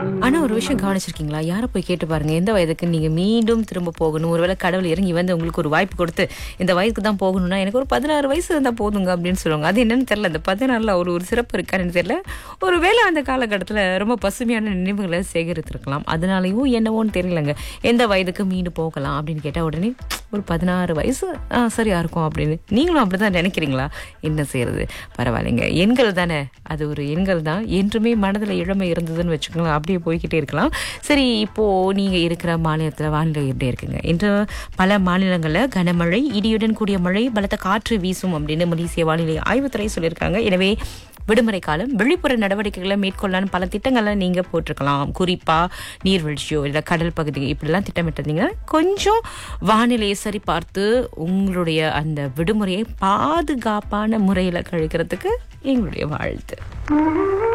ஆனா ஒரு விஷயம் கவனிச்சிருக்கீங்களா யாரை போய் கேட்டு பாருங்க எந்த வயதுக்கு நீங்க மீண்டும் திரும்ப போகணும் ஒருவேளை கடவுள் இறங்கி வந்து உங்களுக்கு ஒரு வாய்ப்பு கொடுத்து இந்த வயதுக்கு தான் போகணும்னா எனக்கு ஒரு பதினாறு வயசு இருந்தா போதுங்க அப்படின்னு சொல்லுவாங்க அது என்னன்னு தெரியல இந்த பதினாறுல ஒரு ஒரு சிறப்பு இருக்கான்னு தெரியல ஒருவேளை அந்த காலகட்டத்துல ரொம்ப பசுமையான நினைவுகளை சேகரித்திருக்கலாம் அதனாலயும் என்னவோன்னு தெரியலங்க எந்த வயதுக்கு மீண்டும் போகலாம் அப்படின்னு கேட்டா உடனே ஒரு பதினாறு வயசு ஆ, சரியா இருக்கும் அப்படின்னு நீங்களும் அப்படிதான் நினைக்கிறீங்களா என்ன செய்யறது பரவாயில்லைங்க எண்கள் தானே அது ஒரு எண்கள் தான் என்றுமே மனதுல இளமை இருந்ததுன்னு வச்சுக்கோங்களேன் அப்படியே போய்கிட்டே இருக்கலாம் சரி இப்போ நீங்க இருக்கிற மாநிலத்துல வானிலை எப்படி இருக்குங்க இன்று பல மாநிலங்கள்ல கனமழை இடியுடன் கூடிய மழை பலத்த காற்று வீசும் அப்படின்னு மலேசிய வானிலை ஆய்வுத்துறை சொல்லியிருக்காங்க எனவே விடுமுறை காலம் விழிப்புற நடவடிக்கைகளை மேற்கொள்ளலான்னு பல திட்டங்களை நீங்க போட்டிருக்கலாம் குறிப்பா நீர்வீழ்ச்சியோ இல்ல கடல் பகுதி இப்படிலாம் திட்டமிட்டிருந்தீங்க கொஞ்சம் வானிலையை சரி பார்த்து உங்களுடைய அந்த விடுமுறையை பாதுகாப்பான முறையில கழிக்கிறதுக்கு எங்களுடைய வாழ்த்து